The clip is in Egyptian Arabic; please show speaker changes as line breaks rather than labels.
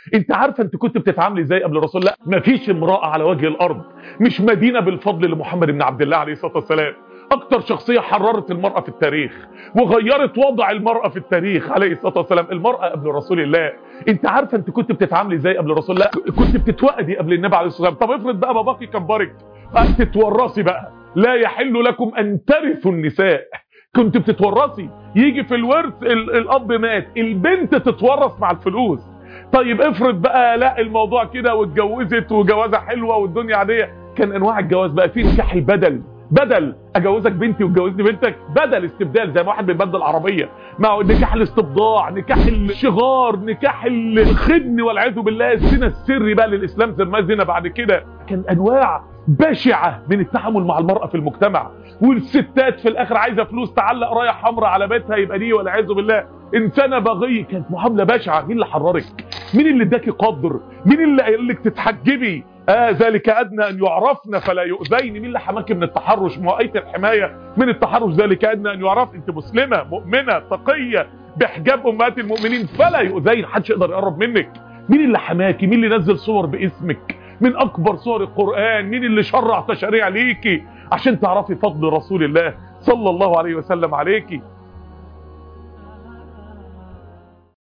انت عارفه انت كنت بتتعاملي ازاي قبل رسول الله مفيش امراه على وجه الارض مش مدينه بالفضل لمحمد بن عبد الله عليه الصلاه والسلام اكتر شخصيه حررت المراه في التاريخ وغيرت وضع المراه في التاريخ عليه الصلاه والسلام المراه قبل رسول الله انت عارفه انت كنت بتتعاملي ازاي قبل رسول الله كنت بتتوأدي قبل النبي عليه الصلاه والسلام طب افرض بقى باباكي كان بارك تتورثي بقى لا يحل لكم ان ترثوا النساء كنت بتتورثي يجي في الورث ال- الاب مات البنت تتورث مع الفلوس طيب افرض بقى لا الموضوع كده واتجوزت وجوازها حلوه والدنيا عاديه كان انواع الجواز بقى في نكاح البدل بدل اجوزك بنتي وتجوزني بنتك بدل استبدال زي ما واحد بيبدل عربيه مع نكاح الاستبضاع نكاح الشغار نكاح الخدن والعياذ بالله الزنا السري بقى للاسلام سماه زنا بعد كده كان انواع بشعه من التعامل مع المراه في المجتمع والستات في الاخر عايزه فلوس تعلق رايه حمراء على بيتها يبقى دي والعياذ بالله انسانه بغي كانت معامله بشعه مين اللي حررك مين اللي اداكي قدر مين اللي قال لك تتحجبي آه ذلك ادنى ان يعرفن فلا يؤذين مين اللي حماكي من التحرش ما هو ايه الحمايه من التحرش ذلك ادنى ان يعرف انت مسلمه مؤمنه تقيه بحجاب امهات المؤمنين فلا يؤذين محدش يقدر يقرب منك مين اللي حماكي مين اللي نزل صور باسمك من اكبر صور القران مين اللي شرع تشريع ليكي عشان تعرفي فضل رسول الله صلى الله عليه وسلم عليكي